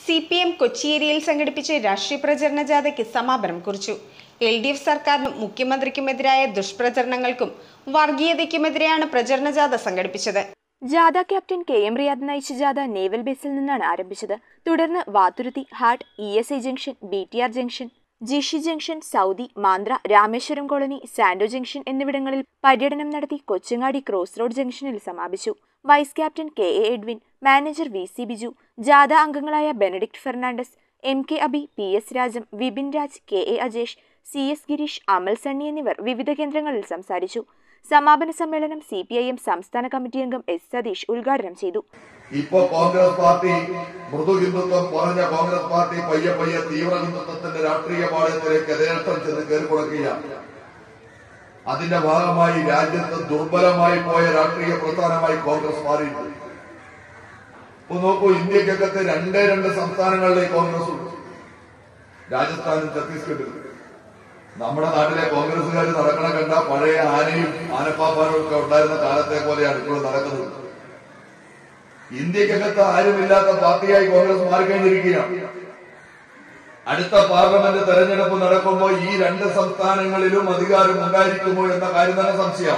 C P M Kochi ഏരിയയിൽ സംഘടിപ്പിച്ച രാഷ്ട്രീയ പ്രചരണ ജാഥയ്ക്ക് സമാപനം കുറിച്ചു എൽ ഡി എഫ് സർക്കാരിനും മുഖ്യമന്ത്രിക്കുമെതിരായ ദുഷ്പ്രചരണങ്ങൾക്കും വർഗീയതയ്ക്കുമെതിരെയാണ് പ്രചരണ ജാഥ സംഘടിപ്പിച്ചത് ജാഥ ക്യാപ്റ്റൻ കെ എം റിയാദ് നയിച്ച ജാഥ നേവൽ ബേസിൽ നിന്നാണ് ആരംഭിച്ചത് തുടർന്ന് വാതുരുത്തി ഹാട്ട് E S I junction B T R junction ജിഷി ജംഗ്ഷൻ സൗദി മാന്ദ്ര രാമേശ്വരം കോളനി സാൻഡോ ജംഗ്ഷൻ എന്നിവിടങ്ങളിൽ പര്യടനം നടത്തി കൊച്ചങ്ങാടി ക്രോസ് റോഡ് ജംഗ്ഷനിൽ സമാപിച്ചു vice captain K A Edwin manager V C Biju ജാഥ അംഗങ്ങളായ Benedict Fernandez M K Abi P S Rajam Vipin Raj K A Ajesh C S Girish Amal Sunny എന്നിവർ വിവിധ കേന്ദ്രങ്ങളിൽ സംസാരിച്ചു സമാപന സമ്മേളനം സി പി ഐ എം സംസ്ഥാന കമ്മിറ്റി അംഗം എസ് സതീഷ് ഉദ്ഘാടനം ചെയ്തു ഇപ്പൊ കോൺഗ്രസ് പാർട്ടി മൃദു ഹിന്ദുത്വം പറഞ്ഞ കോൺഗ്രസ് പാർട്ടി പയ്യെ പയ്യെ തീവ്ര ഹിന്ദുത്വത്തിന്റെ രാഷ്ട്രീയ പാളയത്തിലേക്ക് യഥേഷ്ടം ചെന്ന് കയറി കൊടുക്കുകയാണ് അതിന്റെ ഭാഗമായി രാജ്യത്ത് ദുർബലമായി പോയ രാഷ്ട്രീയ പ്രസ്ഥാനമായി കോൺഗ്രസ് മാറിയിട്ടുണ്ട് ഇപ്പൊ നോക്കൂ ഇന്ത്യക്കകത്ത് രണ്ടേ രണ്ട് സംസ്ഥാനങ്ങളിലെ കോൺഗ്രസ് ഉണ്ട് രാജസ്ഥാനും ഛത്തീസ്ഗഡും നമ്മുടെ നാട്ടിലെ കോൺഗ്രസുകാർ നടക്കണ കണ്ട പഴയ ആനയും ആനപ്പാപ്പാനും ഒക്കെ ഉണ്ടായിരുന്ന കാലത്തെ പോലെയാണ് ഇപ്പോഴും നടക്കുന്നത് ഇന്ത്യക്കകത്ത് ആരുമില്ലാത്ത പാർട്ടിയായി കോൺഗ്രസ് മാറിക്കഴിഞ്ഞിരിക്കുകയാണ് അടുത്ത പാർലമെന്റ് തെരഞ്ഞെടുപ്പ് നടക്കുമ്പോൾ ഈ രണ്ട് സംസ്ഥാനങ്ങളിലും അധികാരം ഉണ്ടായിരിക്കുമോ എന്ന കാര്യം തന്നെ സംശയം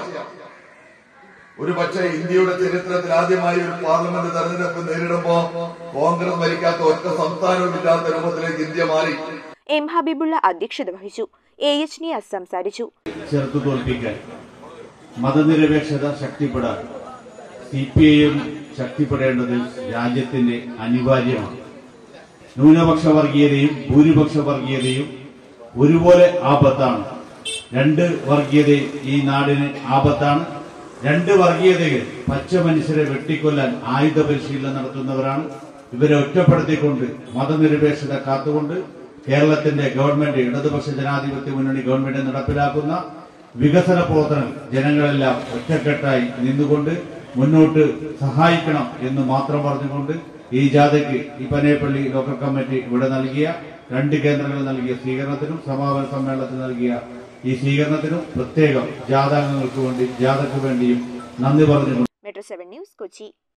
ഒരു പക്ഷേ ഇന്ത്യയുടെ ചരിത്രത്തിൽ ആദ്യമായി ഒരു പാർലമെന്റ് തെരഞ്ഞെടുപ്പ് നേരിടുമ്പോൾ കോൺഗ്രസ് ഭരിക്കാത്ത ഒറ്റ സംസ്ഥാനവും ഇല്ലാത്ത രൂപത്തിലേക്ക് ഇന്ത്യ മാറി എം ഹബീബുള്ള അധ്യക്ഷത വഹിച്ചു എ എച്ച് നിയാസ് സംസാരിച്ചു ചെറുത്തു തോൽപ്പിക്കാൻ മതനിരപേക്ഷത ശക്തിപ്പെടാൻ സി പി ഐ എം ശക്തിപ്പെടേണ്ടത് രാജ്യത്തിന്റെ അനിവാര്യമാണ് ന്യൂനപക്ഷ വർഗീയതയും ഭൂരിപക്ഷ വർഗീയതയും ഒരുപോലെ ആപത്താണ് രണ്ട് വർഗീയതയും ഈ നാടിന് ആപത്താണ് രണ്ട് വർഗീയതകൾ പച്ച മനുഷ്യരെ വെട്ടിക്കൊല്ലാൻ ആയുധ പരിശീലനം നടത്തുന്നവരാണ് ഇവരെ ഒറ്റപ്പെടുത്തിക്കൊണ്ട് മതനിരപേക്ഷത കാത്തുകൊണ്ട് കേരളത്തിന്റെ ഗവൺമെന്റ് ഇടതുപക്ഷ ജനാധിപത്യ മുന്നണി ഗവൺമെന്റ് നടപ്പിലാക്കുന്ന വികസന പ്രവർത്തനം ജനങ്ങളെല്ലാം ഒറ്റക്കെട്ടായി നിന്നുകൊണ്ട് മുന്നോട്ട് സഹായിക്കണം എന്ന് മാത്രം പറഞ്ഞുകൊണ്ട് ഈ ജാഥയ്ക്ക് ഈ പനേപ്പള്ളി ലോക്കൽ കമ്മിറ്റി ഇവിടെ നൽകിയ രണ്ട് കേന്ദ്രങ്ങളിൽ നൽകിയ സ്വീകരണത്തിനും സമാപന സമ്മേളനത്തിൽ നൽകിയ ഈ സ്വീകരണത്തിനും പ്രത്യേകം ജാഥാംഗങ്ങൾക്ക് വേണ്ടി ജാഥയ്ക്ക് വേണ്ടിയും നന്ദി പറഞ്ഞുകൊണ്ട് മെട്രോ സെവൻ ന്യൂസ് കൊച്ചി